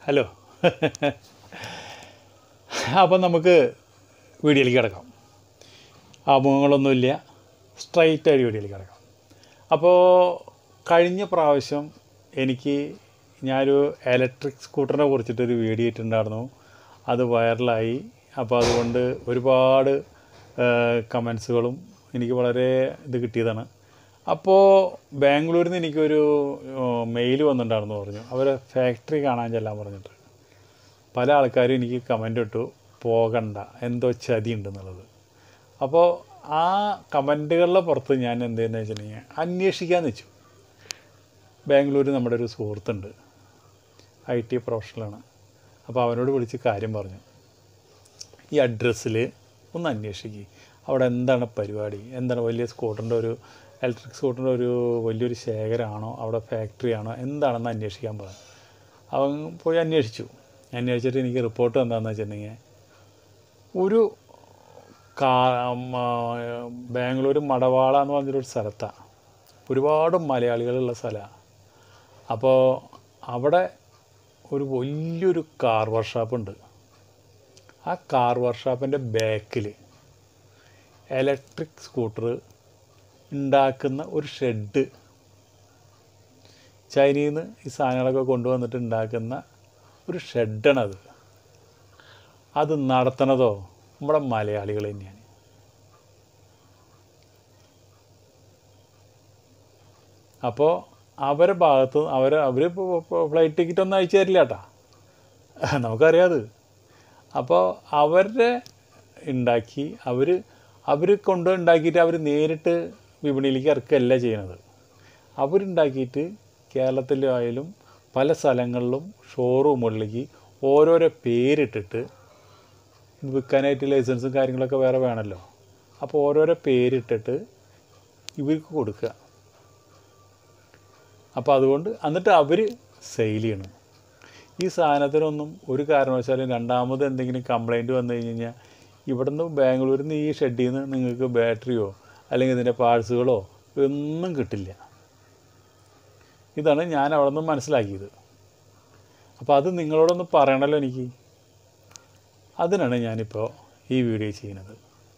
hello അപ്പം നമുക്ക് വീഡിയോയിലേക്ക് കിടക്കാം ആമുഖങ്ങളൊന്നുമില്ല സ്ട്രൈറ്റ് ആയിട്ട് വീഡിയോയിലേക്ക് കിടക്കാം അപ്പോൾ കഴിഞ്ഞ പ്രാവശ്യം എനിക്ക് ഞാനൊരു ഇലക്ട്രിക് സ്കൂട്ടറിനെ കുറിച്ചിട്ടൊരു വീഡിയോ ഇട്ടിട്ടുണ്ടായിരുന്നു അത് വൈറലായി അപ്പോൾ അതുകൊണ്ട് ഒരുപാട് കമൻസുകളും എനിക്ക് വളരെ ഇത് കിട്ടിയതാണ് അപ്പോൾ ബാംഗ്ലൂരിൽ നിന്ന് എനിക്കൊരു മെയിൽ വന്നിട്ടുണ്ടായിരുന്നു പറഞ്ഞു അവരെ ഫാക്ടറി കാണാൻ ചെല്ലാൻ പറഞ്ഞിട്ട് പല ആൾക്കാരും എനിക്ക് കമൻ്റ് ഇട്ടു പോകണ്ട എന്തോ ചതി ഉണ്ടെന്നുള്ളത് അപ്പോൾ ആ കമൻറ്റുകളുടെ പുറത്ത് ഞാൻ എന്ത് ചെയ്യുന്നത് വെച്ചിട്ടുണ്ടെങ്കിൽ അന്വേഷിക്കാമെന്ന് വെച്ചു ബാംഗ്ലൂർ നമ്മുടെ ഒരു സുഹൃത്തുണ്ട് ഐ ടി പ്രൊഫഷണലാണ് അപ്പോൾ അവനോട് വിളിച്ച് കാര്യം പറഞ്ഞു ഈ അഡ്രസ്സിൽ ഒന്ന് അന്വേഷിക്കുക അവിടെ എന്താണ് പരിപാടി എന്താണ് വലിയ സ്കൂട്ടറിൻ്റെ ഒരു ഇലക്ട്രിക് സ്കൂട്ടറിൻ്റെ ഒരു വലിയൊരു ശേഖരമാണോ അവിടെ ഫാക്ടറി ആണോ എന്താണെന്ന് അന്വേഷിക്കാൻ പറഞ്ഞു അവൻ പോയി അന്വേഷിച്ചു അന്വേഷിച്ചിട്ട് എനിക്ക് റിപ്പോർട്ട് എന്താണെന്ന് വെച്ചിട്ടുണ്ടെങ്കിൽ ഒരു കാ ബാംഗ്ലൂർ മടവാള എന്ന് പറഞ്ഞൊരു സ്ഥലത്താണ് ഒരുപാട് മലയാളികളുള്ള സ്ഥലമാണ് അപ്പോൾ അവിടെ ഒരു വലിയൊരു കാർ വർക്ക്ഷോപ്പ് ഉണ്ട് ആ കാർ വർക്ക്ഷോപ്പിൻ്റെ ബാക്കിൽ ഇലക്ട്രിക് സ്കൂട്ടർ ഉണ്ടാക്കുന്ന ഒരു ഷെഡ് ചൈനയിൽ നിന്ന് ഈ സാധനങ്ങളൊക്കെ കൊണ്ടുവന്നിട്ട് ഉണ്ടാക്കുന്ന ഒരു ഷെഡാണത് അത് നടത്തണതോ നമ്മുടെ മലയാളികൾ തന്നെയാണ് അപ്പോൾ അവരെ ഭാഗത്ത് അവർ അവർ ഫ്ലൈറ്റ് ടിക്കറ്റ് ഒന്നും അയച്ചു തരില്ല കേട്ടാ നമുക്കറിയാത് അപ്പോൾ അവരുടെ ഉണ്ടാക്കി അവർ അവർ കൊണ്ട് ഉണ്ടാക്കിയിട്ട് അവർ നേരിട്ട് വിപണിയിലേക്ക് ഇറക്കുകയല്ല ചെയ്യണത് അവരുണ്ടാക്കിയിട്ട് കേരളത്തിലായാലും പല സ്ഥലങ്ങളിലും ഷോറൂമുകളിലേക്ക് ഓരോരോ പേരിട്ടിട്ട് വിൽക്കാനായിട്ട് ലൈസൻസും കാര്യങ്ങളൊക്കെ വേറെ വേണമല്ലോ അപ്പോൾ ഓരോരോ പേരിട്ടിട്ട് ഇവർക്ക് കൊടുക്കുക അപ്പോൾ അതുകൊണ്ട് എന്നിട്ട് അവർ സെയിൽ ചെയ്യണം ഈ സാധനത്തിനൊന്നും ഒരു കാരണവശാലും രണ്ടാമത് എന്തെങ്കിലും കംപ്ലൈൻറ്റ് വന്നു കഴിഞ്ഞ് കഴിഞ്ഞാൽ ഇവിടുന്ന് ബാംഗ്ലൂരിൽ നിന്ന് ഈ ഷെഡിൽ നിന്ന് നിങ്ങൾക്ക് ബാറ്ററിയോ അല്ലെങ്കിൽ ഇതിൻ്റെ പാഴ്സുകളോ ഒന്നും കിട്ടില്ല ഇതാണ് ഞാൻ അവിടെ നിന്ന് മനസ്സിലാക്കിയത് അപ്പോൾ അത് നിങ്ങളോടൊന്ന് പറയണമല്ലോ എനിക്ക് അതിനാണ് ഞാനിപ്പോൾ ഈ വീഡിയോ ചെയ്യുന്നത്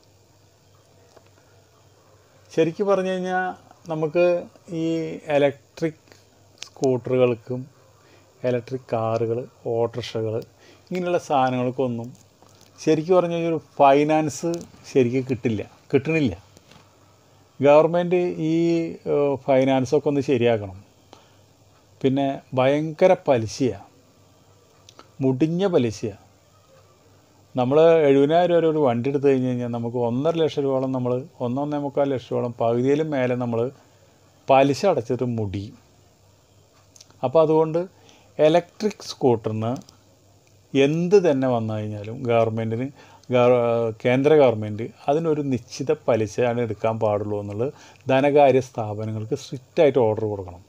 ശരിക്കും പറഞ്ഞു കഴിഞ്ഞാൽ നമുക്ക് ഈ ഇലക്ട്രിക് സ്കൂട്ടറുകൾക്കും ഇലക്ട്രിക് കാറുകൾ ഓട്ടോറിക്ഷകൾ ഇങ്ങനെയുള്ള സാധനങ്ങൾക്കൊന്നും ശരിക്കും പറഞ്ഞു കഴിഞ്ഞാൽ ഒരു ഫൈനാൻസ് ശരിക്കും കിട്ടില്ല കിട്ടണില്ല ഗവൺമെൻറ് ഈ ഫൈനാൻസൊക്കെ ഒന്ന് ശരിയാക്കണം പിന്നെ ഭയങ്കര പലിശയാണ് മുടിഞ്ഞ പലിശയാണ് നമ്മൾ എഴുപതിനായിരം രൂപ ഒരു വണ്ടി എടുത്തു കഴിഞ്ഞ് കഴിഞ്ഞാൽ നമുക്ക് ഒന്നര ലക്ഷം രൂപയോളം നമ്മൾ ഒന്നൊന്നേ മുക്കാൽ ലക്ഷം രൂപയോളം പകുതിയിലും മേലെ നമ്മൾ പലിശ അടച്ചിട്ട് മുടിയും അപ്പോൾ അതുകൊണ്ട് ഇലക്ട്രിക് സ്കൂട്ടറിന് എന്ത് തന്നെ വന്നു കഴിഞ്ഞാലും ഗവൺമെൻറ്റിന് കേന്ദ്ര ഗവൺമെൻറ് അതിനൊരു നിശ്ചിത പലിശയാണ് എടുക്കാൻ പാടുള്ളൂ എന്നുള്ളത് ധനകാര്യ സ്ഥാപനങ്ങൾക്ക് സ്ട്രിക്റ്റായിട്ട് ഓർഡർ കൊടുക്കണം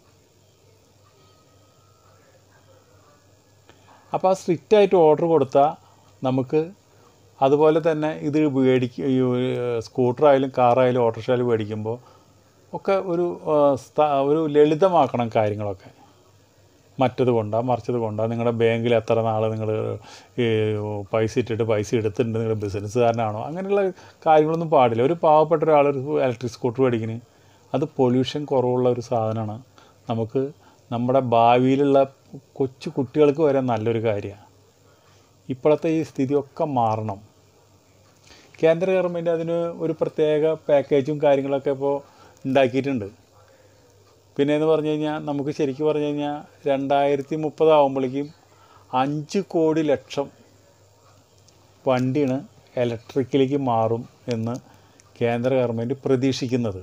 അപ്പോൾ ആ സ്ട്രിക്റ്റായിട്ട് ഓർഡർ കൊടുത്താൽ നമുക്ക് അതുപോലെ തന്നെ ഇത് മേടിക്ക സ്കൂട്ടറായാലും കാറായാലും ഓട്ടോറിക്ഷ ആയാലും മേടിക്കുമ്പോൾ ഒക്കെ ഒരു ഒരു ലളിതമാക്കണം കാര്യങ്ങളൊക്കെ മറ്റത് കൊണ്ടാ മറിച്ചത് കൊണ്ടാ നിങ്ങളുടെ ബാങ്കിൽ എത്ര നാൾ നിങ്ങൾ ഈ പൈസ ഇട്ടിട്ട് പൈസ എടുത്തിട്ടുണ്ട് നിങ്ങളുടെ ബിസിനസ്സുകാരനാണോ അങ്ങനെയുള്ള കാര്യങ്ങളൊന്നും പാടില്ല ഒരു പാവപ്പെട്ട ഒരാൾ ഒരു ഇലക്ട്രിക് സ്കൂട്ടർ മേടിക്കണേ അത് പൊല്യൂഷൻ കുറവുള്ള ഒരു സാധനമാണ് നമുക്ക് നമ്മുടെ ഭാവിയിലുള്ള കൊച്ചു കുട്ടികൾക്ക് വരെ നല്ലൊരു കാര്യമാണ് ഇപ്പോഴത്തെ ഈ സ്ഥിതിയൊക്കെ മാറണം കേന്ദ്ര ഗവൺമെൻറ് അതിന് ഒരു പ്രത്യേക പാക്കേജും കാര്യങ്ങളൊക്കെ ഇപ്പോൾ ഉണ്ടാക്കിയിട്ടുണ്ട് പിന്നെ എന്ന് പറഞ്ഞു കഴിഞ്ഞാൽ നമുക്ക് ശരിക്കും പറഞ്ഞു കഴിഞ്ഞാൽ രണ്ടായിരത്തി മുപ്പതാകുമ്പോഴേക്കും അഞ്ച് കോടി ലക്ഷം വണ്ടിയാണ് ഇലക്ട്രിക്കിലേക്ക് മാറും എന്ന് കേന്ദ്ര ഗവൺമെൻറ് പ്രതീക്ഷിക്കുന്നത്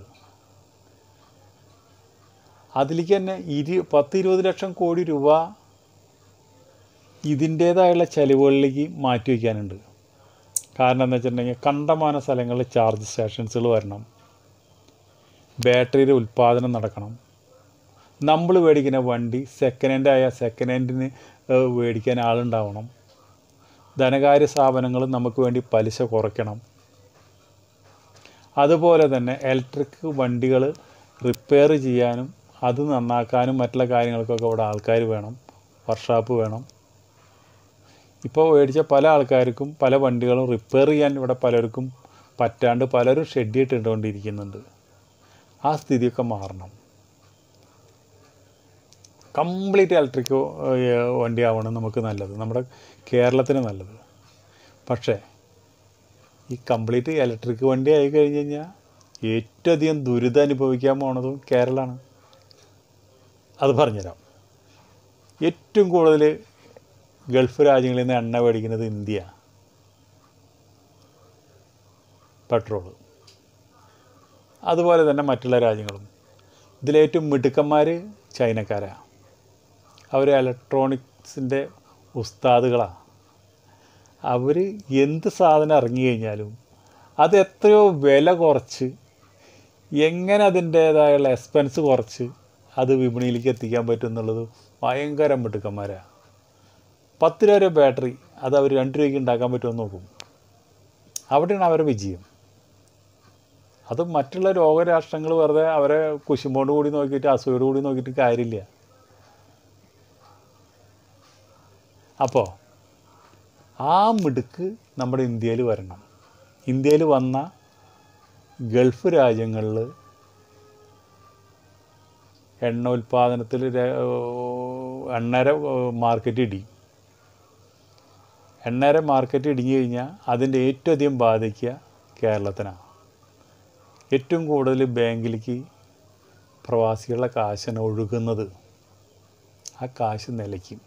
അതിലേക്ക് തന്നെ ഇരു പത്ത് ഇരുപത് ലക്ഷം കോടി രൂപ ഇതിൻ്റേതായുള്ള ചിലവുകളിലേക്ക് മാറ്റി വയ്ക്കാനുണ്ട് കാരണം എന്താ വെച്ചിട്ടുണ്ടെങ്കിൽ കണ്ടമാന സ്ഥലങ്ങളിൽ ചാർജ് സ്റ്റേഷൻസുകൾ വരണം ബാറ്ററിയുടെ ഉൽപ്പാദനം നടക്കണം നമ്മൾ മേടിക്കുന്ന വണ്ടി സെക്കൻഡ് ഹാൻഡ് ആയ സെക്കൻഡ് ഹാൻഡിന് മേടിക്കാൻ ആളുണ്ടാവണം ധനകാര്യ സ്ഥാപനങ്ങൾ നമുക്ക് വേണ്ടി പലിശ കുറയ്ക്കണം അതുപോലെ തന്നെ ഇലക്ട്രിക് വണ്ടികൾ റിപ്പയർ ചെയ്യാനും അത് നന്നാക്കാനും മറ്റുള്ള കാര്യങ്ങൾക്കൊക്കെ ഇവിടെ ആൾക്കാർ വേണം വർക്ക്ഷോപ്പ് വേണം ഇപ്പോൾ മേടിച്ച പല ആൾക്കാർക്കും പല വണ്ടികളും റിപ്പയർ ചെയ്യാൻ ഇവിടെ പലർക്കും പറ്റാണ്ട് പലരും ഷെഡ് ഇട്ടുകൊണ്ടിരിക്കുന്നുണ്ട് ആ സ്ഥിതിയൊക്കെ മാറണം കംപ്ലീറ്റ് ഇലക്ട്രിക് വണ്ടി ആവണം നമുക്ക് നല്ലത് നമ്മുടെ കേരളത്തിന് നല്ലത് പക്ഷേ ഈ കംപ്ലീറ്റ് ഇലക്ട്രിക് വണ്ടി ആയി കഴിഞ്ഞ് കഴിഞ്ഞാൽ ഏറ്റവും അധികം ദുരിതം അനുഭവിക്കാൻ പോണതും കേരളമാണ് അത് പറഞ്ഞുതരാം ഏറ്റവും കൂടുതൽ ഗൾഫ് രാജ്യങ്ങളിൽ നിന്ന് എണ്ണ മേടിക്കുന്നത് ഇന്ത്യ പെട്രോൾ അതുപോലെ തന്നെ മറ്റുള്ള രാജ്യങ്ങളും ഇതിലേറ്റവും മിടുക്കന്മാർ ചൈനക്കാരാണ് അവർ ഇലക്ട്രോണിക്സിൻ്റെ ഉസ്താദുകളാണ് അവർ എന്ത് സാധനം ഇറങ്ങി കഴിഞ്ഞാലും അത് എത്രയോ വില കുറച്ച് എങ്ങനെ അതിൻ്റേതായുള്ള എക്സ്പെൻസ് കുറച്ച് അത് വിപണിയിലേക്ക് എത്തിക്കാൻ പറ്റും എന്നുള്ളത് ഭയങ്കര മിടുക്കന്മാരാണ് പത്ത് രൂപ ഒരു ബാറ്ററി അത് അവർ രണ്ട് രൂപയ്ക്ക് ഉണ്ടാക്കാൻ പറ്റുമെന്ന് നോക്കും അവിടെയാണ് അവരുടെ വിജയം അത് മറ്റുള്ള ലോകരാഷ്ട്രങ്ങൾ വെറുതെ അവരെ കുശുമ്പോട് കൂടി നോക്കിയിട്ട് അസൂയോട് കൂടി നോക്കിയിട്ട് കാര്യമില്ല അപ്പോൾ ആ മിടുക്ക് നമ്മുടെ ഇന്ത്യയിൽ വരണം ഇന്ത്യയിൽ വന്ന ഗൾഫ് രാജ്യങ്ങളിൽ എണ്ണ ഉൽപ്പാദനത്തിൽ എണ്ണര മാർക്കറ്റ് ഇടിയും എണ്ണര മാർക്കറ്റ് ഇടിഞ്ഞു കഴിഞ്ഞാൽ അതിൻ്റെ ഏറ്റവും അധികം ബാധിക്കുക കേരളത്തിനാണ് ഏറ്റവും കൂടുതൽ ബാങ്കിലേക്ക് പ്രവാസികളുടെ കാശാണ് ഒഴുകുന്നത് ആ കാശ് നിലയ്ക്കും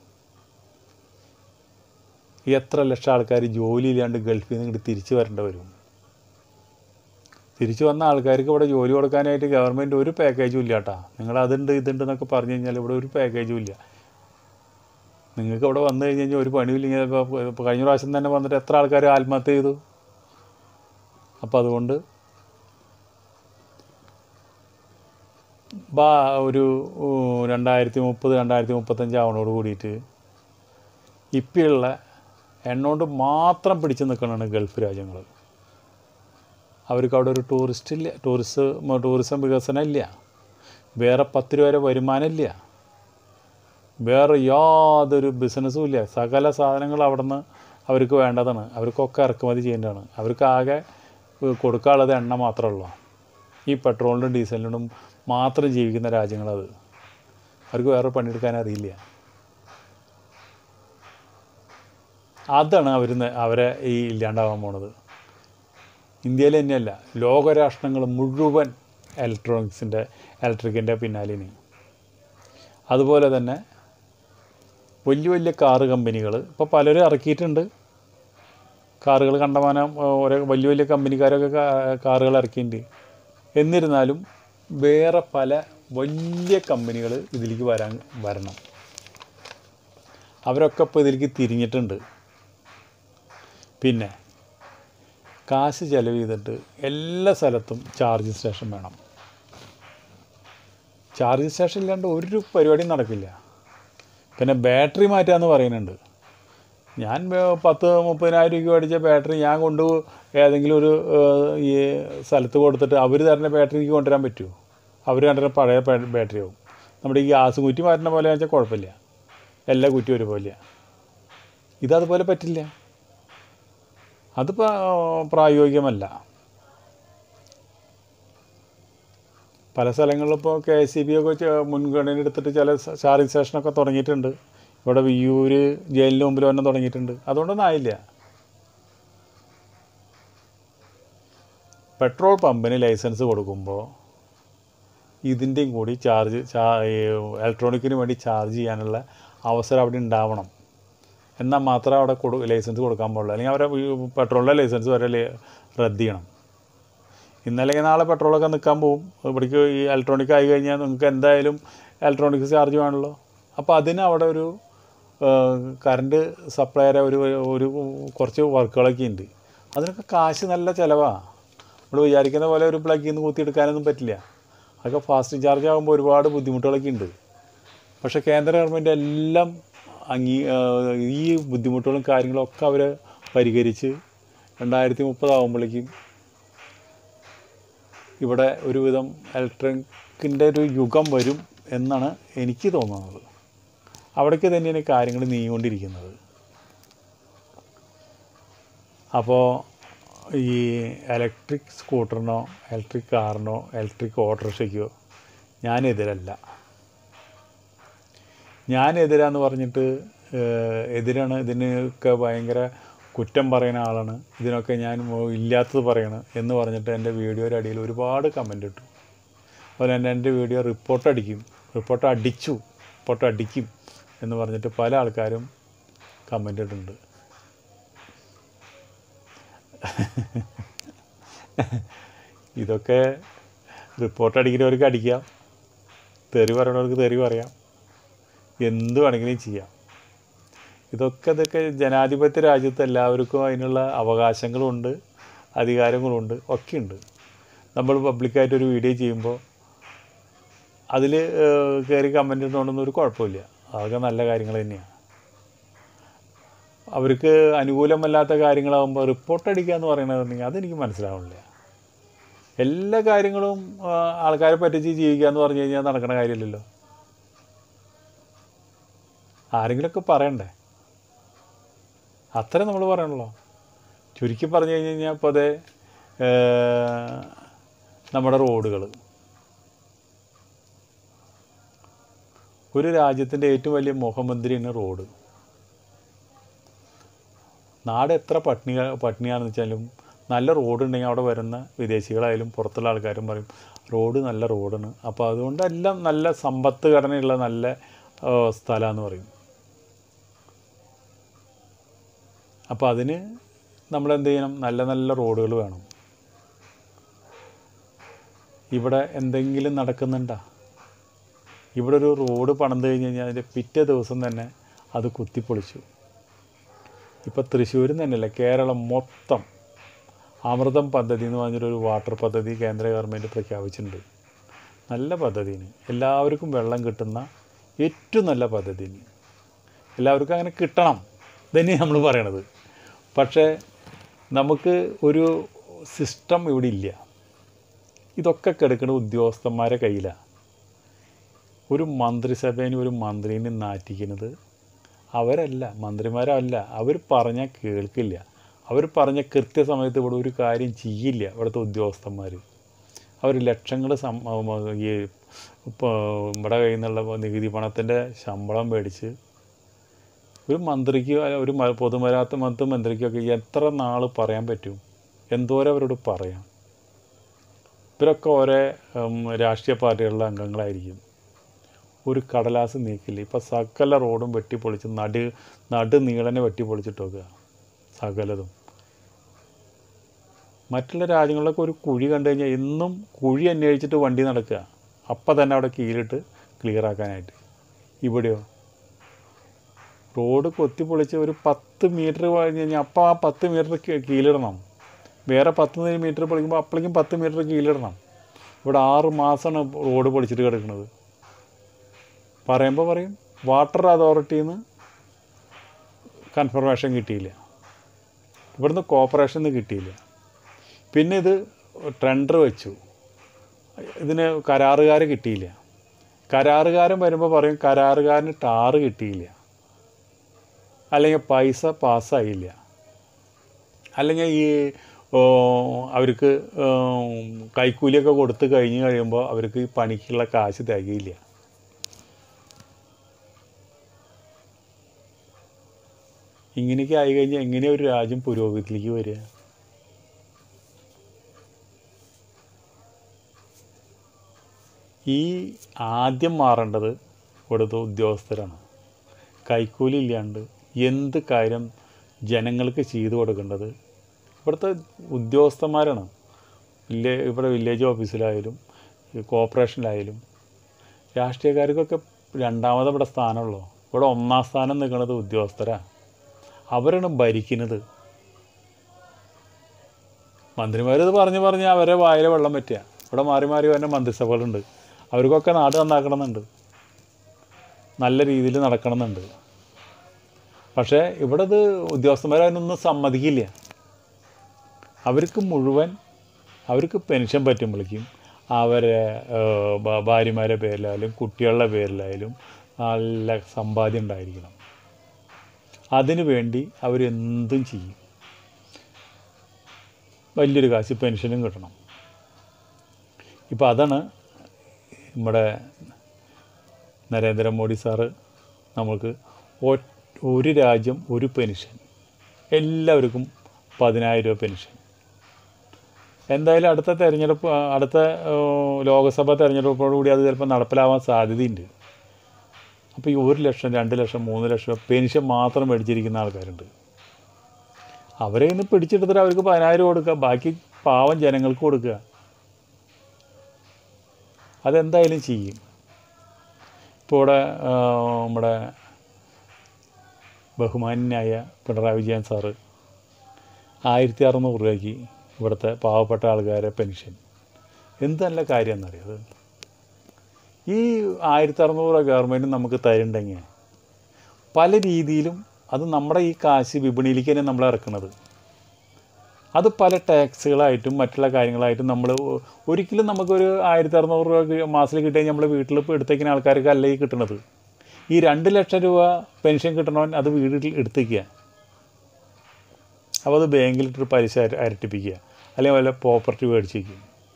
എത്ര ലക്ഷം ആൾക്കാർ ജോലിയില്ലാണ്ട് ഗൾഫിൽ നിന്ന് ഇങ്ങോട്ട് തിരിച്ചു വരേണ്ടി വരും തിരിച്ചു വന്ന ആൾക്കാർക്ക് ഇവിടെ ജോലി കൊടുക്കാനായിട്ട് ഗവൺമെൻറ് ഒരു പാക്കേജും ഇല്ല കേട്ടാ നിങ്ങൾ അതുണ്ട് ഇതുണ്ട് എന്നൊക്കെ പറഞ്ഞു കഴിഞ്ഞാൽ ഇവിടെ ഒരു പാക്കേജും ഇല്ല നിങ്ങൾക്ക് ഇവിടെ വന്നു കഴിഞ്ഞ് കഴിഞ്ഞാൽ ഒരു പണിയില്ലെങ്കിൽ ഇപ്പോൾ കഴിഞ്ഞ പ്രാവശ്യം തന്നെ വന്നിട്ട് എത്ര ആൾക്കാർ ആത്മഹത്യ ചെയ്തു അപ്പോൾ അതുകൊണ്ട് ബാ ഒരു ഉം, രണ്ടായിരത്തി മുപ്പത് രണ്ടായിരത്തി മുപ്പത്തഞ്ച് ആവണോട് കൂടിയിട്ട് ഇപ്പോഴുള്ള എണ്ണ കൊണ്ട് മാത്രം പിടിച്ചു നിൽക്കണതാണ് ഗൾഫ് രാജ്യങ്ങൾ അവർക്ക് അവിടെ ഒരു ടൂറിസ്റ്റ് ഇല്ല ടൂറിസം ടൂറിസം വികസനം ഇല്ല വേറെ പത്ത് രൂപ വരെ വരുമാനം ഇല്ല വേറെ യാതൊരു ബിസിനസ്സും ഇല്ല സകല സാധനങ്ങൾ അവിടെ നിന്ന് അവർക്ക് വേണ്ടതാണ് അവർക്കൊക്കെ ഇറക്കുമതി ചെയ്യേണ്ടതാണ് അവർക്ക് ആകെ ഏഹ്, കൊടുക്കാനുള്ളത് എണ്ണ മാത്രമേ ഉള്ളൂ ഈ പെട്രോളിനും ഡീസലിനും മാത്രം ജീവിക്കുന്ന രാജ്യങ്ങളത് അവർക്ക് വേറെ പണിയെടുക്കാൻ അറിയില്ല അതാണ് അവർ അവരെ ഈ ഇല്ലാണ്ടാവാൻ പോണത് ഇന്ത്യയിൽ തന്നെയല്ല ലോകരാഷ്ട്രങ്ങൾ മുഴുവൻ ഇലക്ട്രോണിക്സിൻ്റെ ഇലക്ട്രിക്കിൻ്റെ പിന്നാലിന് അതുപോലെ തന്നെ വലിയ വലിയ കാറ് കമ്പനികൾ ഇപ്പോൾ പലരും ഇറക്കിയിട്ടുണ്ട് കാറുകൾ കണ്ടമാനം ഏഹ്, ഓരോ വലിയ വലിയ കമ്പനിക്കാരൊക്കെ കാ- കാറുകൾ ഇറക്കിയിട്ടുണ്ട് എന്നിരുന്നാലും വേറെ പല വലിയ കമ്പനികൾ ഇതിലേക്ക് വരാൻ വരണം അവരൊക്കെ ഇപ്പോൾ ഇതിലേക്ക് തിരിഞ്ഞിട്ടുണ്ട് പിന്നെ കാശ് ചെലവ് ചെയ്തിട്ട് എല്ലാ സ്ഥലത്തും ചാർജിങ് സ്റ്റേഷൻ വേണം ചാർജിങ് സ്റ്റേഷൻ ഇല്ലാണ്ട് ഒരു പരിപാടിയും നടക്കില്ല പിന്നെ ബാറ്ററി മാറ്റാന്ന് പറയുന്നുണ്ട് ഞാൻ വേ- പത്ത് മുപ്പതിനായിരം രൂപ മേടിച്ച ബാറ്ററി ഞാൻ കൊണ്ട് ഏതെങ്കിലും ഒരു ഏഹ്, ഈ സ്ഥലത്ത് കൊടുത്തിട്ട് അവർ തരുന്ന ബാറ്ററിക്ക് കൊണ്ടുവരാൻ പറ്റുമോ അവർ കൊണ്ടുവരുന്ന പഴയ ബാ- ബാറ്ററി ആവും നമ്മുടെ ഈ ഗ്യാസ് കുറ്റി മാറ്റുന്ന പോലെ വെച്ചാൽ കുഴപ്പമില്ല എല്ലാ കുറ്റിയും ഒരുപോലെ ഇതതുപോലെ പറ്റില്ല അതിപ്പോൾ പ്രായോഗികമല്ല പല സ്ഥലങ്ങളിലും ഇപ്പോൾ കെ എസ് സി ബി ഒക്കെ ചെ- മുൻഗണന എടുത്തിട്ട് ചില സ- ചാർജിങ് സ്റ്റേഷനൊക്കെ തുടങ്ങിയിട്ടുണ്ട് ഇവിടെ വിയ്യൂര് ജയിലിന് മുമ്പിൽ തന്നെ തുടങ്ങിയിട്ടുണ്ട് അതുകൊണ്ടൊന്നും ആയില്ല പെട്രോൾ പമ്പിന് ലൈസൻസ് കൊടുക്കുമ്പോൾ ഇതിൻ്റെയും കൂടി ചാർജ് ചാ ഇലക്ട്രോണിക്കിന് വേണ്ടി ചാർജ് ചെയ്യാനുള്ള അവസരം അവിടെ ഉണ്ടാവണം എന്നാൽ മാത്രമേ അവിടെ കൊടു ലൈസൻസ് കൊടുക്കാൻ പാടുള്ളൂ അല്ലെങ്കിൽ അവരെ പെട്രോളിൻ്റെ ലൈസൻസ് വരെ ലേ- റദ്ദ് ചെയ്യണം ഇന്നല്ലെങ്കിൽ നാളെ പെട്രോളൊക്കെ നിൽക്കാൻ പോകും ഇവിടേക്ക് ഈ ഇലക്ട്രോണിക് ആയി കഴിഞ്ഞാൽ നിങ്ങൾക്ക് എന്തായാലും ഇലക്ട്രോണിക്സ് ചാർജ് വേണമല്ലോ അപ്പോൾ അതിന് അവിടെ ഒരു കറണ്ട് സപ്ലയറെ ഒരു ഒരു കുറച്ച് വർക്കുകളൊക്കെ ഉണ്ട് അതിനൊക്കെ കാശ് നല്ല ചിലവാണ് നമ്മൾ വിചാരിക്കുന്ന പോലെ ഒരു പ്ലഗിൽ നിന്ന് കുത്തിയെടുക്കാനൊന്നും പറ്റില്ല അതൊക്കെ ഫാസ്റ്റ് ചാർജ് ആകുമ്പോൾ ഒരുപാട് ബുദ്ധിമുട്ടുകളൊക്കെ ഉണ്ട് പക്ഷേ കേന്ദ്ര ഗവൺമെൻറ് എല്ലാം അംഗീ ആ, ഈ ബുദ്ധിമുട്ടുകളും കാര്യങ്ങളും ഒക്കെ അവർ പരിഹരിച്ച് രണ്ടായിരത്തി മുപ്പതാകുമ്പോഴേക്കും ഇവിടെ ഒരുവിധം ഇലക്ട്രിക്കിൻ്റെ ഒരു യുഗം വരും എന്നാണ് എനിക്ക് തോന്നുന്നത് അവിടേക്ക് തന്നെയാണ് കാര്യങ്ങൾ നീങ്ങിക്കൊണ്ടിരിക്കുന്നത് അപ്പോൾ ഈ ഇലക്ട്രിക് സ്കൂട്ടറിനോ ഇലക്ട്രിക് കാറിനോ ഇലക്ട്രിക് ഓട്ടോറിക്ഷയ്ക്കോ ഞാനെതിരല്ല ഞാനെതിരാന്ന് പറഞ്ഞിട്ട് ഏഹ്, എതിരാണ് ഇതിനൊക്കെ ഭയങ്കര കുറ്റം പറയുന്ന ആളാണ് ഇതിനൊക്കെ ഞാൻ മോ- ഇല്ലാത്തത് പറയണം എന്ന് പറഞ്ഞിട്ട് എൻ്റെ വീഡിയോയുടെ അടിയിൽ ഒരുപാട് കമൻ്റ് ഇട്ടു അതുപോലെ തന്നെ എൻ്റെ വീഡിയോ റിപ്പോർട്ട് അടിക്കും റിപ്പോർട്ട് അടിച്ചു റിപ്പോർട്ട് അടിക്കും എന്ന് പറഞ്ഞിട്ട് പല ആൾക്കാരും കമൻ്റ് ഇട്ടിട്ടുണ്ട് ഇതൊക്കെ റിപ്പോർട്ട് അടിക്കുന്നവർക്ക് അടിക്കാം തെറി പറയണവർക്ക് തെറി പറയാം എന്ത് വേണമെങ്കിലും ചെയ്യാം ഇതൊക്കെ ഇതൊക്കെ ജനാധിപത്യ രാജ്യത്ത് എല്ലാവർക്കും അതിനുള്ള അവകാശങ്ങളുണ്ട് അധികാരങ്ങളുണ്ട് ഒക്കെയുണ്ട് നമ്മൾ പബ്ലിക്കായിട്ട് ഒരു വീഡിയോ ചെയ്യുമ്പോൾ അതിൽ കയറി കമൻ്റ് ഇട്ടുകൊണ്ടൊന്നും ഒരു കുഴപ്പമില്ല അതൊക്കെ നല്ല കാര്യങ്ങൾ തന്നെയാണ് അവർക്ക് അനുകൂലമല്ലാത്ത കാര്യങ്ങളാകുമ്പോൾ റിപ്പോർട്ട് അടിക്കുക എന്ന് പറയുന്നത് അതെനിക്ക് മനസ്സിലാവണില്ല എല്ലാ കാര്യങ്ങളും ആ, ആൾക്കാരെ പറ്റിച്ച് ജീവിക്കുക എന്ന് പറഞ്ഞു കഴിഞ്ഞാൽ നടക്കുന്ന കാര്യമില്ലല്ലോ ആരെങ്കിലുമൊക്കെ പറയണ്ടേ അത്ര നമ്മൾ പറയണല്ലോ ചുരുക്കി പറഞ്ഞു കഴിഞ്ഞ് കഴിഞ്ഞാൽ ഇപ്പോൾ അതെ നമ്മുടെ റോഡുകൾ ഒരു രാജ്യത്തിൻ്റെ ഏറ്റവും വലിയ മുഖമന്ത്രിയാണ് റോഡ് നാട് എത്ര പട്ടിണി പട്ടിണിയാണെന്ന് വെച്ചാലും നല്ല റോഡ് ഉണ്ടെങ്കിൽ അവിടെ വരുന്ന വിദേശികളായാലും പുറത്തുള്ള ആൾക്കാരും പറയും റോഡ് നല്ല റോഡാണ് അപ്പോൾ അതുകൊണ്ട് എല്ലാം നല്ല സമ്പത്ത് ഘടനയുള്ള നല്ല സ്ഥലമാണെന്ന് പറയും അപ്പോൾ അതിന് നമ്മൾ എന്ത് ചെയ്യണം നല്ല നല്ല റോഡുകൾ വേണം ഇവിടെ എന്തെങ്കിലും നടക്കുന്നുണ്ടോ ഇവിടെ ഒരു റോഡ് പണിത് കഴിഞ്ഞ് കഴിഞ്ഞാൽ അതിൻ്റെ പിറ്റേ ദിവസം തന്നെ അത് കുത്തിപ്പൊളിച്ചു ഇപ്പോൾ തൃശ്ശൂരിൽ തന്നെയല്ല കേരളം മൊത്തം അമൃതം പദ്ധതി എന്ന് പറഞ്ഞൊരു വാട്ടർ പദ്ധതി കേന്ദ്ര ഗവൺമെൻറ് പ്രഖ്യാപിച്ചിട്ടുണ്ട് നല്ല പദ്ധതിന് എല്ലാവർക്കും വെള്ളം കിട്ടുന്ന ഏറ്റവും നല്ല പദ്ധതിന് എല്ലാവർക്കും അങ്ങനെ കിട്ടണം ഇതന്നെയാണ് നമ്മൾ പറയണത് പക്ഷേ നമുക്ക് ഒരു സിസ്റ്റം ഇവിടെ ഇല്ല ഇതൊക്കെ കിടക്കുന്ന ഉദ്യോഗസ്ഥന്മാരെ കയ്യിലാണ് ഒരു മന്ത്രിസഭേനെ ഒരു മന്ത്രിനെ നാറ്റിക്കുന്നത് അവരല്ല മന്ത്രിമാരല്ല അവർ പറഞ്ഞാൽ കേൾക്കില്ല അവർ പറഞ്ഞ കൃത്യസമയത്ത് ഇവിടെ ഒരു കാര്യം ചെയ്യില്ല ഇവിടുത്തെ ഉദ്യോഗസ്ഥന്മാർ അവർ ലക്ഷങ്ങൾ സം ഈ ഇപ്പോൾ ഇവിടെ കയ്യിൽ നിന്നുള്ള നികുതി പണത്തിൻ്റെ ശമ്പളം മേടിച്ച് ഒരു മന്ത്രിക്ക് ഒരു മ- പൊതുമരാത്ത മന്ത്രി മന്ത്രിക്കൊക്കെ എത്ര നാൾ പറയാൻ പറ്റും എന്തോരം അവരോട് പറയാം ഇവരൊക്കെ ഓരോ ഉം, രാഷ്ട്രീയ പാർട്ടികളിലെ അംഗങ്ങളായിരിക്കും ഒരു കടലാസ് നീക്കില്ല ഇപ്പം സകല റോഡും വെട്ടിപ്പൊളിച്ച് നടു നടു നീളനെ വെട്ടിപ്പൊളിച്ചിട്ട് വെക്കുക സകലതും മറ്റുള്ള രാജ്യങ്ങളിലൊക്കെ ഒരു കുഴി കണ്ടു കഴിഞ്ഞാൽ എന്നും കുഴി അന്വേഷിച്ചിട്ട് വണ്ടി നടക്കുക അപ്പം തന്നെ അവിടെ കീഴിട്ട് ക്ലിയർ ആക്കാനായിട്ട് ഇവിടെയോ റോഡ് കൊത്തിപ്പൊളിച്ച് ഒരു പത്ത് മീറ്റർ കഴിഞ്ഞ് കഴിഞ്ഞാൽ അപ്പം ആ പത്ത് മീറ്റർ കീഴിടണം വേറെ പത്ത് മീറ്റർ പൊളിക്കുമ്പോൾ അപ്പോഴേക്കും പത്ത് മീറ്റർ കീഴിടണം ഇവിടെ ആറ് മാസമാണ് റോഡ് പൊളിച്ചിട്ട് കിടക്കുന്നത് പറയുമ്പോൾ പറയും വാട്ടർ അതോറിറ്റിയിൽ നിന്ന് കൺഫർമേഷൻ കിട്ടിയില്ല ഇവിടുന്ന് കോപ്പറേഷൻ നിന്ന് കിട്ടിയില്ല പിന്നെ ഇത് ടെൻഡർ വെച്ചു ഇതിന് കരാറുകാർ കിട്ടിയില്ല കരാറുകാരൻ വരുമ്പോൾ പറയും കരാറുകാരന് ടാറ് കിട്ടിയില്ല അല്ലെങ്കിൽ പൈസ പാസ്സായില്ല അല്ലെങ്കിൽ ഈ ഓ, അവർക്ക് ഉം, കൈക്കൂലിയൊക്കെ കൊടുത്ത് കഴിഞ്ഞ് കഴിയുമ്പോൾ അവർക്ക് ഈ പണിക്കുള്ള കാശ് തികയില്ല ഇങ്ങനെയൊക്കെ ആയി കഴിഞ്ഞാൽ എങ്ങനെയാണ് ഒരു രാജ്യം പുരോഗതിയിലേക്ക് വരിക ഈ ആദ്യം മാറേണ്ടത് ഇവിടുത്തെ ഉദ്യോഗസ്ഥരാണ് കൈക്കൂലി ഇല്ലാണ്ട് എന്ത് കാര്യം ജനങ്ങൾക്ക് ചെയ്തു കൊടുക്കേണ്ടത് ഇവിടുത്തെ ഉദ്യോഗസ്ഥന്മാരാണ് വില്ലേ ഇവിടെ വില്ലേജ് ഓഫീസിലായാലും ഈ കോർപ്പറേഷനിലായാലും രാഷ്ട്രീയക്കാർക്കൊക്കെ രണ്ടാമത് ഇവിടെ സ്ഥാനമുള്ളൂ ഇവിടെ ഒന്നാം സ്ഥാനം നിൽക്കുന്നത് ഉദ്യോഗസ്ഥരാണ് അവരാണ് ഭരിക്കുന്നത് മന്ത്രിമാരിത് പറഞ്ഞ് പറഞ്ഞ് അവരെ വായിലെ വെള്ളം പറ്റുക ഇവിടെ മാറി മാറി വരുന്ന മന്ത്രിസഭകളുണ്ട് അവർക്കൊക്കെ നാട് നന്നാക്കണമെന്നുണ്ട് നല്ല രീതിയിൽ നടക്കണമെന്നുണ്ട് പക്ഷേ ഇവിടെ ഇത് ഉദ്യോഗസ്ഥന്മാർ അതിനൊന്നും സമ്മതിക്കില്ല അവർക്ക് മുഴുവൻ അവർക്ക് പെൻഷൻ പറ്റുമ്പോഴേക്കും അവരെ ഏഹ്, ഭ- ഭാര്യമാരുടെ പേരിലായാലും കുട്ടികളുടെ പേരിലായാലും നല്ല സമ്പാദ്യം ഉണ്ടായിരിക്കണം അതിനു വേണ്ടി അവരെന്തും ചെയ്യും വലിയൊരു കാശ് പെൻഷനും കിട്ടണം ഇപ്പോൾ അതാണ് നമ്മുടെ നരേന്ദ്രമോദി സാറ് നമുക്ക് ഒ- ഒരു രാജ്യം ഒരു പെൻഷൻ എല്ലാവർക്കും പതിനായിരം രൂപ പെൻഷൻ എന്തായാലും അടുത്ത തെരഞ്ഞെടുപ്പ് ആ, അടുത്ത ആ, ലോക്സഭാ തെരഞ്ഞെടുപ്പോടുകൂടി അത് ചിലപ്പോൾ നടപ്പിലാവാൻ സാധ്യതയുണ്ട് അപ്പോൾ ഈ ഒരു ലക്ഷം രണ്ട് ലക്ഷം മൂന്ന് ലക്ഷം പെൻഷൻ മാത്രം മേടിച്ചിരിക്കുന്ന ആൾക്കാരുണ്ട് അവരെ ഇന്ന് പിടിച്ചെടുത്തിട്ട് അവർക്ക് പതിനായിരം കൊടുക്കുക ബാക്കി പാവം ജനങ്ങൾക്ക് കൊടുക്കുക അതെന്തായാലും ചെയ്യും ഇപ്പോൾ ഇവിടെ ആ, നമ്മുടെ ബഹുമാന്യനായ പിണറായി വിജയൻ സാറ് ആയിരത്തി അറുന്നൂറ് രൂപയ്ക്ക് ഇവിടുത്തെ പാവപ്പെട്ട ആൾക്കാരെ പെൻഷൻ എന്ത് നല്ല കാര്യം എന്നറിയത് ഈ ആയിരത്തി അറുന്നൂറ് രൂപ ഗവൺമെൻറ് നമുക്ക് തരുന്നുണ്ടെങ്കിൽ പല രീതിയിലും അത് നമ്മുടെ ഈ കാശ് വിപണിയിലേക്ക് തന്നെ നമ്മൾ ഇറക്കുന്നത് അത് പല ടാക്സുകളായിട്ടും മറ്റുള്ള കാര്യങ്ങളായിട്ടും നമ്മൾ ഒരിക്കലും നമുക്കൊരു ആയിരത്തി അറുന്നൂറ് രൂപ കി- മാസത്തിൽ കിട്ടിയാൽ നമ്മൾ വീട്ടിൽ ഇപ്പോൾ എടുത്തേക്കുന്ന ആൾക്കാർക്ക് അല്ല ഈ കിട്ടുന്നത് ഈ രണ്ട് ലക്ഷം രൂപ പെൻഷൻ കിട്ടണവൻ അത് വീട്ടിൽ എടുത്തേക്കുക അപ്പോൾ അത് ബാങ്കിലിട്ട് പലിശ അര- അരട്ടിപ്പിക്കുക അല്ലെങ്കിൽ വല്ല പ്രോപ്പർട്ടി മേടിച്ചേക്കും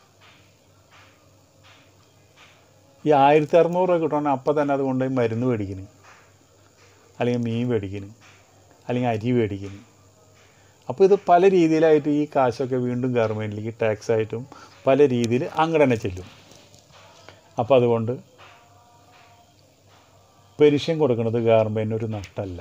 ഈ ആയിരത്തി അറുന്നൂറ് രൂപ കിട്ടണമെങ്കിൽ അപ്പം തന്നെ അത് കൊണ്ടുപോയി മരുന്ന് മേടിക്കുന്നു അല്ലെങ്കിൽ മീൻ മേടിക്കുന്നു അല്ലെങ്കിൽ അരി മേടിക്കുന്നു അപ്പോൾ ഇത് പല രീതിയിലായിട്ട് ഈ കാശൊക്കെ വീണ്ടും ഗവൺമെൻറ്റിലേക്ക് ടാക്സ് ആയിട്ടും പല രീതിയിൽ അങ്ങോട്ട് തന്നെ ചെല്ലും അപ്പോൾ അതുകൊണ്ട് പെൻഷൻ കൊടുക്കുന്നത് ഗവൺമെൻറ്റിന് ഒരു നഷ്ടമല്ല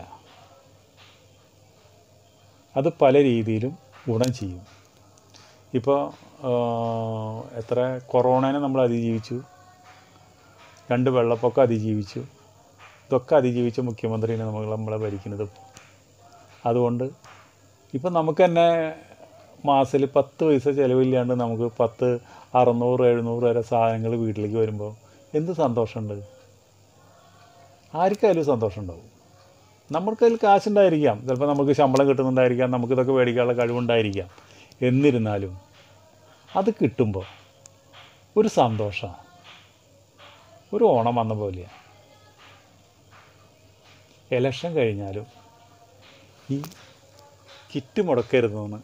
അത് പല രീതിയിലും ഗുണം ചെയ്യും ഇപ്പോൾ എത്ര കൊറോണനെ നമ്മൾ അതിജീവിച്ചു രണ്ട് വെള്ളപ്പൊക്കം അതിജീവിച്ചു ഇതൊക്കെ അതിജീവിച്ച മുഖ്യമന്ത്രിനെ നമ്മൾ നമ്മളെ ഭരിക്കുന്നത് ഇപ്പോൾ അതുകൊണ്ട് ഇപ്പം നമുക്ക് തന്നെ മാസത്തിൽ പത്ത് പൈസ ചിലവില്ലാണ്ട് നമുക്ക് പത്ത് അറുന്നൂറ് എഴുന്നൂറ് വരെ സാധനങ്ങൾ വീട്ടിലേക്ക് വരുമ്പോൾ എന്ത് സന്തോഷമുണ്ട് ആർക്കായാലും സന്തോഷം ഉണ്ടാവും നമുക്ക് അതിൽ കാശുണ്ടായിരിക്കാം ചിലപ്പോൾ നമുക്ക് ശമ്പളം കിട്ടുന്നുണ്ടായിരിക്കാം നമുക്കിതൊക്കെ മേടിക്കാനുള്ള കഴിവുണ്ടായിരിക്കാം എന്നിരുന്നാലും അത് കിട്ടുമ്പോൾ ഒരു സന്തോഷമാണ് ഒരു ഓണം വന്ന പോലെയാണ് ഇലക്ഷൻ കഴിഞ്ഞാലും ഈ കിറ്റ് മുടക്കരുതെന്ന്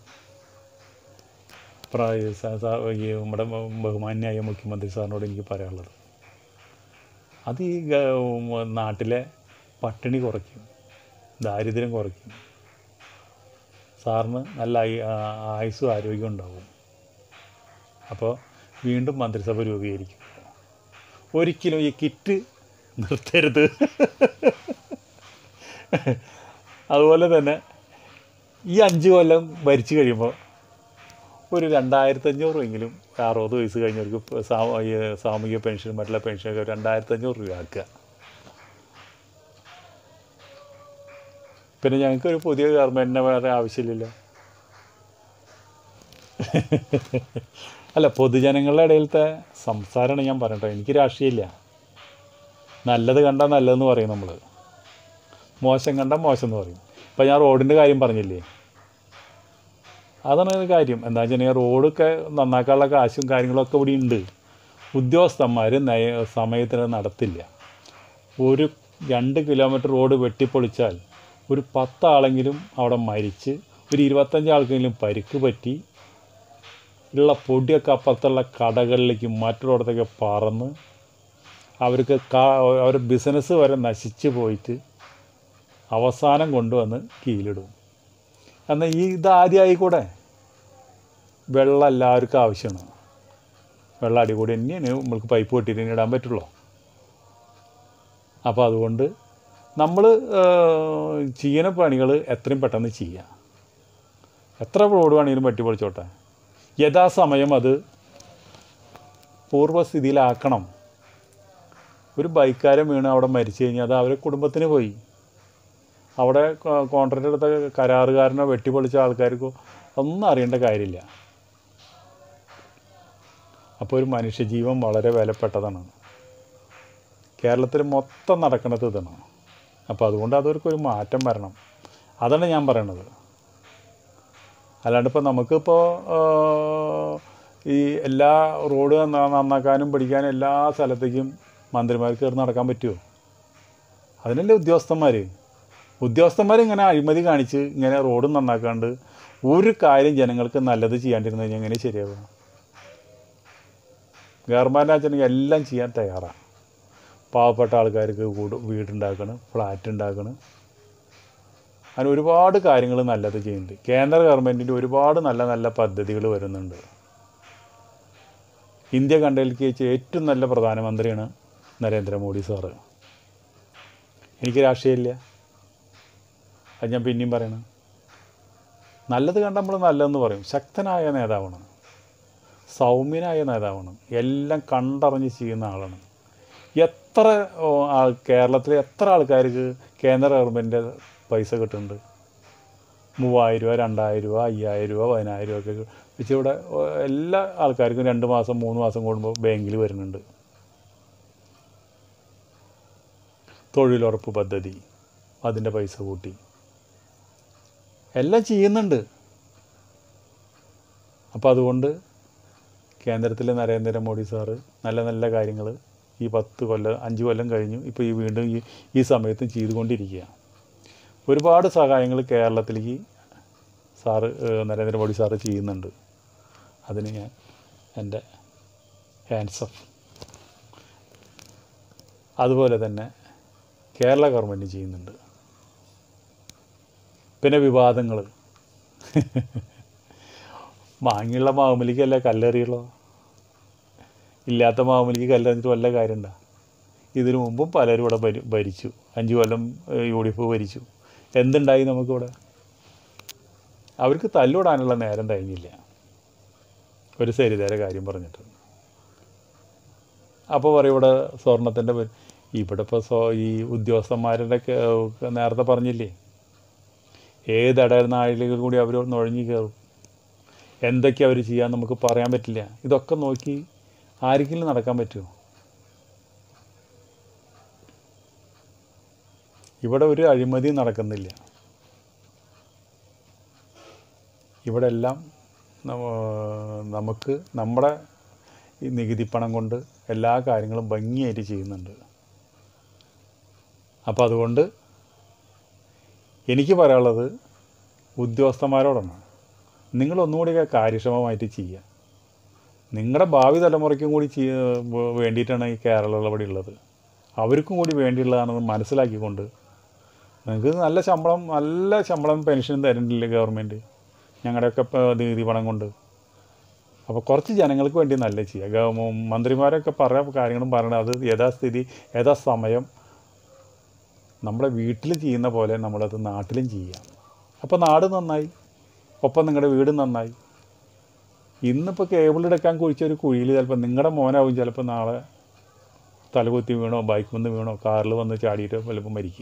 പ്രായ സ- സ- ഈ നമ്മുടെ ബഹുമാന്യായ മുഖ്യമന്ത്രി സാറിനോട് എനിക്ക് പറയാനുള്ളത് അത് ഈ ഗ- നാട്ടിലെ പട്ടിണി കുറയ്ക്കും ദാരിദ്ര്യം കുറയ്ക്കും സാറിന് നല്ല ആയി- ആ- ആയുസ്സും ആരോഗ്യം ഉണ്ടാവും അപ്പോൾ വീണ്ടും മന്ത്രിസഭ രൂപീകരിക്കും ഒരിക്കലും ഈ കിറ്റ് നിർത്തരുത് അതുപോലെ തന്നെ ഈ അഞ്ച് കൊല്ലം ഭരിച്ചു കഴിയുമ്പോൾ ഒരു രണ്ടായിരത്തഞ്ഞൂറെങ്കിലും അറുപത് വയസ്സ് കഴിഞ്ഞവർക്ക് സാ- ഈ സാമൂഹിക പെൻഷൻ മറ്റുള്ള പെൻഷനൊക്കെ രണ്ടായിരത്തഞ്ഞൂറ് രൂപ ആക്കുക പിന്നെ ഞങ്ങൾക്കൊരു പുതിയ ഗവൺമെൻറ്റിനെ വേറെ ആവശ്യമില്ലല്ലോ അല്ല പൊതുജനങ്ങളുടെ ഇടയിലത്തെ സംസാരമാണ് ഞാൻ പറയട്ടെ എനിക്ക് രാഷ്ട്രീയമില്ല നല്ലത് കണ്ടാൽ നല്ലതെന്ന് പറയും നമ്മൾ മോശം കണ്ടാൽ മോശം എന്ന് പറയും ഇപ്പം ഞാൻ റോഡിൻ്റെ കാര്യം പറഞ്ഞില്ലേ അതാണ് ഒരു കാര്യം എന്താ വെച്ചിട്ടുണ്ടെങ്കിൽ റോഡൊക്കെ നന്നാക്കാനുള്ള കാശും കാര്യങ്ങളൊക്കെ ഇവിടെ ഉണ്ട് ഉദ്യോഗസ്ഥന്മാർ നയ സമയത്തിന് നടത്തില്ല ഒരു രണ്ട് കിലോമീറ്റർ റോഡ് വെട്ടിപ്പൊളിച്ചാൽ ഒരു പത്താളെങ്കിലും അവിടെ മരിച്ച് ഒരു ഇരുപത്തഞ്ച് ആൾക്കെങ്കിലും പരിക്ക് പറ്റി ഉള്ള പൊടിയൊക്കെ അപ്പുറത്തുള്ള കടകളിലേക്ക് മറ്റുള്ളിടത്തൊക്കെ പറന്ന് അവർക്ക് കാ അവരുടെ ബിസിനസ് വരെ നശിച്ചു പോയിട്ട് അവസാനം കൊണ്ടുവന്ന് കീഴിലിടും എന്നാൽ ഈ ഇതാദ്യമായിക്കൂടെ വെള്ളം എല്ലാവർക്കും ആവശ്യമാണ് വെള്ളം അടികൂടി തന്നെയാണ് നമ്മൾക്ക് പൈപ്പ് കെട്ടിയിട്ട് ഇനി ഇടാൻ പറ്റുള്ളൂ അപ്പോൾ അതുകൊണ്ട് നമ്മൾ ചെയ്യുന്ന പണികൾ എത്രയും പെട്ടെന്ന് ചെയ്യുക എത്ര റോഡ് വേണമെങ്കിലും വെട്ടിപ്പൊളിച്ചോട്ടെ യഥാസമയം അത് പൂർവ്വസ്ഥിതിയിലാക്കണം ഒരു ബൈക്കാരൻ വീണ് അവിടെ മരിച്ചു കഴിഞ്ഞാൽ അത് അവരെ കുടുംബത്തിന് പോയി അവിടെ കോൺട്രാക്ട് എടുത്ത കരാറുകാരനോ വെട്ടിപ്പൊളിച്ച ആൾക്കാർക്കോ ഒന്നും അറിയേണ്ട കാര്യമില്ല അപ്പോൾ ഒരു മനുഷ്യജീവൻ വളരെ വിലപ്പെട്ടതാണ് കേരളത്തിൽ മൊത്തം നടക്കുന്നത് ഇതാണ് അപ്പോൾ അതുകൊണ്ട് അതൊരു മാറ്റം വരണം അതാണ് ഞാൻ പറയണത് അല്ലാണ്ട് ഇപ്പോൾ നമുക്കിപ്പോൾ ഈ എല്ലാ റോഡ് നന്നാ- നന്നാക്കാനും പഠിക്കാനും എല്ലാ സ്ഥലത്തേക്കും മന്ത്രിമാർക്ക് കയറി നടക്കാൻ പറ്റുമോ അതിനല്ലേ ഉദ്യോഗസ്ഥന്മാർ ഉദ്യോഗസ്ഥന്മാർ ഇങ്ങനെ അഴിമതി കാണിച്ച് ഇങ്ങനെ റോഡ് നന്നാക്കാണ്ട് ഒരു കാര്യം ജനങ്ങൾക്ക് നല്ലത് ചെയ്യാണ്ടിരുന്നു കഴിഞ്ഞാൽ എങ്ങനെ ശരിയാവുക ഗവൺമെൻറ് ആച്ചെങ്കിൽ എല്ലാം ചെയ്യാൻ തയ്യാറാണ് പാവപ്പെട്ട ആൾക്കാർക്ക് കൂട് വീടുണ്ടാക്കണം ഫ്ലാറ്റ് ഉണ്ടാക്കണം അങ്ങനെ ഒരുപാട് കാര്യങ്ങൾ നല്ലത് ചെയ്യുന്നുണ്ട് കേന്ദ്ര ഗവൺമെൻറ്റിൻ്റെ ഒരുപാട് നല്ല നല്ല പദ്ധതികൾ വരുന്നുണ്ട് ഇന്ത്യ കണ്ടതിലേക്ക് വെച്ച് ഏറ്റവും നല്ല പ്രധാനമന്ത്രിയാണ് നരേന്ദ്രമോദി സാറ് എനിക്ക് രാഷ്ട്രീയമില്ല അത് ഞാൻ പിന്നെയും പറയണം നല്ലത് കണ്ട നമ്മൾ നല്ലതെന്ന് പറയും ശക്തനായ നേതാവാണ് സൗമ്യനായ നേതാവാണ് എല്ലാം കണ്ടറിഞ്ഞ് ചെയ്യുന്ന ആളാണ് എത്ര ഓ, ആൾ കേരളത്തിലെ എത്ര ആൾക്കാർക്ക് കേന്ദ്ര ഗവൺമെൻറ് പൈസ കിട്ടുന്നുണ്ട് മൂവായിരം രൂപ രണ്ടായിരം രൂപ അയ്യായിരം രൂപ പതിനായിരം രൂപ ഒക്കെ വെച്ച് ഇവിടെ ഓ, എല്ലാ ആൾക്കാർക്കും രണ്ട് മാസം മൂന്ന് മാസം കൂടുമ്പോൾ ബാങ്കിൽ വരുന്നുണ്ട് തൊഴിലുറപ്പ് പദ്ധതി അതിൻ്റെ പൈസ കൂട്ടി എല്ലാം ചെയ്യുന്നുണ്ട് അപ്പോൾ അതുകൊണ്ട് കേന്ദ്രത്തിലെ നരേന്ദ്രമോദി സാറ് നല്ല നല്ല കാര്യങ്ങൾ ഈ പത്ത് കൊല്ലം അഞ്ച് കൊല്ലം കഴിഞ്ഞു ഇപ്പോൾ ഈ വീണ്ടും ഈ ഈ സമയത്തും ചെയ്തുകൊണ്ടിരിക്കുക ഒരുപാട് സഹായങ്ങൾ കേരളത്തിലേക്ക് സാറ് ഏഹ്, നരേന്ദ്രമോദി സാറ് ചെയ്യുന്നുണ്ട് അതിന് ഞാൻ എൻ്റെ ഹാൻഡ്സ് ഓഫ് അതുപോലെ തന്നെ കേരള ഗവൺമെൻറ് ചെയ്യുന്നുണ്ട് പിന്നെ വിവാദങ്ങൾ മാങ്ങിയുള്ള മാവുമലിക്കല്ല കല്ലെറിയുള്ളൂ ഇല്ലാത്ത മാവുമലിക്ക് കല്ലെറിഞ്ഞിട്ട് വല്ല കാര്യമുണ്ടോ ഇതിനു മുമ്പും പലരും ഇവിടെ ഭരി ഭരിച്ചു അഞ്ച് കൊല്ലം ഏഹ്, യു ഡി എഫ് ഭരിച്ചു എന്തുണ്ടായി നമുക്കിവിടെ അവർക്ക് തല്ലിവിടാനുള്ള നേരം കഴിഞ്ഞില്ല ഒരു സരിതയുടെ കാര്യം പറഞ്ഞിട്ട് അപ്പോൾ പറയും ഇവിടെ സ്വർണത്തിൻ്റെ പരി- ഇവിടെ ഇപ്പോൾ സ്വ ഈ ഉദ്യോഗസ്ഥന്മാരുടെ ഒക്കെ, ഏഹ്, നേരത്തെ പറഞ്ഞില്ലേ ഏത് ഇടനാഴികൾ കൂടി അവർ നുഴഞ്ഞു കയറും എന്തൊക്കെ അവർ ചെയ്യാൻ നമുക്ക് പറയാൻ പറ്റില്ല ഇതൊക്കെ നോക്കി ആർക്കെങ്കിലും നടക്കാൻ പറ്റുമോ ഇവിടെ ഒരു അഴിമതി നടക്കുന്നില്ല ഇവിടെ എല്ലാം നമ്മ- നമുക്ക് നമ്മുടെ ഈ നികുതി പണം കൊണ്ട് എല്ലാ കാര്യങ്ങളും ഭംഗിയായിട്ട് ചെയ്യുന്നുണ്ട് അപ്പോൾ അതുകൊണ്ട് എനിക്ക് പറയാനുള്ളത് ഉദ്യോഗസ്ഥന്മാരോടാണ് നിങ്ങൾ ഒന്നുകൂടി കാര്യക്ഷമമായിട്ട് ചെയ്യുക നിങ്ങളുടെ ഭാവി തലമുറയ്ക്കും കൂടി ചെയ്യ വ- വേണ്ടിയിട്ടാണ് ഈ കേരളം ഇവിടെ ഉള്ളത് അവർക്കും കൂടി വേണ്ടിയുള്ളതാണെന്ന് മനസ്സിലാക്കിക്കൊണ്ട് നിങ്ങൾക്ക് നല്ല ശമ്പളം നല്ല ശമ്പളം പെൻഷൻ തരുന്നില്ല ഗവൺമെൻറ് ഞങ്ങളുടെയൊക്കെ ഇപ്പോൾ നികുതി പണം കൊണ്ട് അപ്പോൾ കുറച്ച് ജനങ്ങൾക്ക് വേണ്ടി നല്ല ചെയ്യുക ഗവ- മന്ത്രിമാരൊക്കെ പറയുന്ന കാര്യങ്ങളും പറയണത് അത് യഥാസ്ഥിതി യഥാസമയം നമ്മുടെ വീട്ടിൽ ചെയ്യുന്ന പോലെ നമ്മളത് നാട്ടിലും ചെയ്യാം അപ്പോൾ നാട് നന്നായി ഒപ്പം നിങ്ങളുടെ വീട് നന്നായി ഇന്നിപ്പോൾ കേബിൾ എടുക്കാൻ കുഴിച്ച ഒരു കുഴിയിൽ ചിലപ്പോൾ നിങ്ങളുടെ മോനാവും ചിലപ്പോൾ നാളെ തലകുത്തി വീണോ ബൈക്ക് വന്ന് വീണോ കാറിൽ വന്ന് ചാടിയിട്ടോ ചിലപ്പോൾ മരിക്കുക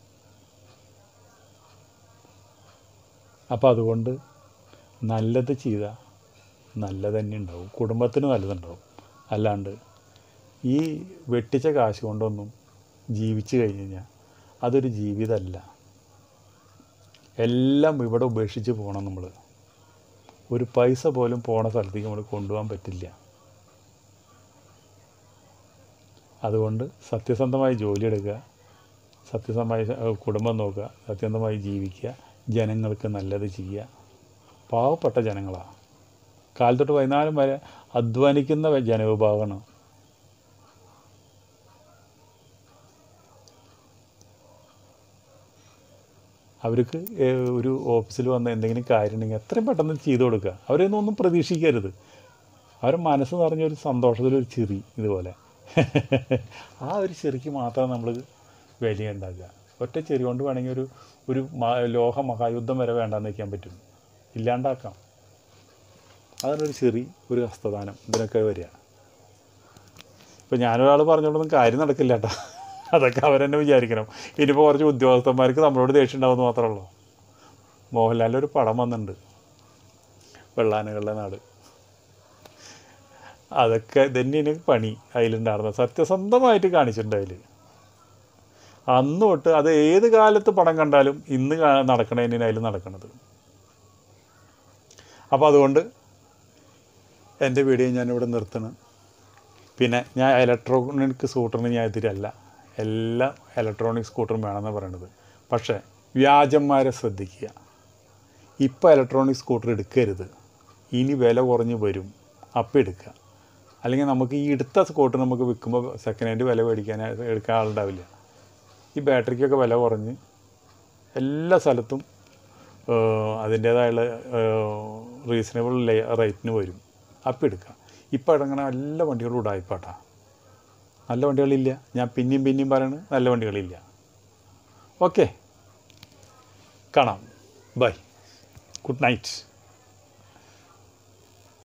അപ്പോൾ അതുകൊണ്ട് നല്ലത് ചെയ്താൽ നല്ലത് തന്നെ ഉണ്ടാവും കുടുംബത്തിന് നല്ലതുണ്ടാവും അല്ലാണ്ട് ഈ വെട്ടിച്ച കാശ് കൊണ്ടൊന്നും ജീവിച്ചു കഴിഞ്ഞ് കഴിഞ്ഞാൽ അതൊരു ജീവിതമല്ല എല്ലാം ഇവിടെ ഉപേക്ഷിച്ച് പോകണം നമ്മൾ ഒരു പൈസ പോലും പോണ സ്ഥലത്തേക്ക് നമ്മൾ കൊണ്ടുപോകാൻ പറ്റില്ല അതുകൊണ്ട് സത്യസന്ധമായി ജോലി എടുക്കുക സത്യസന്ധമായി ഏഹ്, കുടുംബം നോക്കുക സത്യസന്ധമായി ജീവിക്കുക ജനങ്ങൾക്ക് നല്ലത് ചെയ്യുക പാവപ്പെട്ട ജനങ്ങളാണ് കാലത്തൊട്ട് വൈകുന്നേരം വരെ അധ്വാനിക്കുന്ന വ- ജനവിഭാഗമാണ് അവർക്ക് ഏഹ്, ഒരു ഓഫീസിൽ വന്ന് എന്തെങ്കിലും കാര്യം ഉണ്ടെങ്കിൽ എത്രയും പെട്ടെന്ന് ചെയ്തു കൊടുക്കുക അവരൊന്നും ഒന്നും പ്രതീക്ഷിക്കരുത് അവരുടെ മനസ്സ് നിറഞ്ഞൊരു സന്തോഷത്തിലൊരു ചിരി ഇതുപോലെ ആ ഒരു ചിരിക്ക് മാത്രം നമ്മൾ വില ഉണ്ടാക്കുക ഒറ്റ ചിരി കൊണ്ട് വേണമെങ്കിൽ ഒരു ഒരു മ- ലോക മഹായുദ്ധം വരെ വേണ്ടാന്ന് വയ്ക്കാൻ പറ്റും ഇല്ലാണ്ടാക്കാം അതിനൊരു ചെറി ഒരു ഹസ്തദാനം ഇതിനൊക്കെ വരിക ഇപ്പം ഞാനൊരാൾ പറഞ്ഞോണ്ടൊന്നും കാര്യം നടക്കില്ല കേട്ടോ അതൊക്കെ അവരെന്നെ വിചാരിക്കണം ഇനിയിപ്പോൾ കുറച്ച് ഉദ്യോഗസ്ഥന്മാർക്ക് നമ്മളോട് ദേഷ്യം ഉണ്ടാവുമെന്ന് മാത്രമേ ഉള്ളൂ മോഹൻലാലിൻ്റെ ഒരു പടം വന്നിട്ടുണ്ട് വെള്ളാനകളുടെ നാട് അതൊക്കെ തന്നെയാണ് പണി അതിലുണ്ടായിരുന്നത് സത്യസന്ധമായിട്ട് കാണിച്ചിട്ടുണ്ട് അതിൽ അന്ന് തൊട്ട് അത് ഏത് കാലത്ത് പടം കണ്ടാലും ഇന്ന് കാ- നടക്കണതിന് അതിൽ നടക്കണത് അപ്പോൾ അതുകൊണ്ട് എൻ്റെ വീഡിയോ ഞാനിവിടെ നിർത്തണം പിന്നെ ഞാൻ ഇലക്ട്രോണിക് സ്കൂട്ടറിന് ഞാൻ എതിരല്ല എല്ലാം ഇലക്ട്രോണിക് സ്കൂട്ടറും വേണമെന്ന് പറയണത് പക്ഷേ വ്യാജന്മാരെ ശ്രദ്ധിക്കുക ഇപ്പോൾ ഇലക്ട്രോണിക് സ്കൂട്ടർ എടുക്കരുത് ഇനി വില കുറഞ്ഞ് വരും അപ്പം എടുക്കുക അല്ലെങ്കിൽ നമുക്ക് ഈ എടുത്ത സ്കൂട്ടർ നമുക്ക് വിൽക്കുമ്പോൾ സെക്കൻഡ് ഹാൻഡ് വില മേടിക്കാൻ എടുക്കാൻ ആളുണ്ടാവില്ല ഈ ബാറ്ററിക്കൊക്കെ വില കുറഞ്ഞ് എല്ലാ സ്ഥലത്തും അതിൻ്റേതായുള്ള റീസണബിൾ റേറ്റിന് വരും അപ്പം എടുക്കുക ഇപ്പം ഇറങ്ങണ എല്ലാ വണ്ടികളും ഉടായിപ്പാട്ടാ നല്ല വണ്ടികളില്ല ഞാൻ പിന്നെയും പിന്നെയും പറയണത് നല്ല വണ്ടികളില്ല ഓക്കെ കാണാം ബൈ ഗുഡ് നൈറ്റ്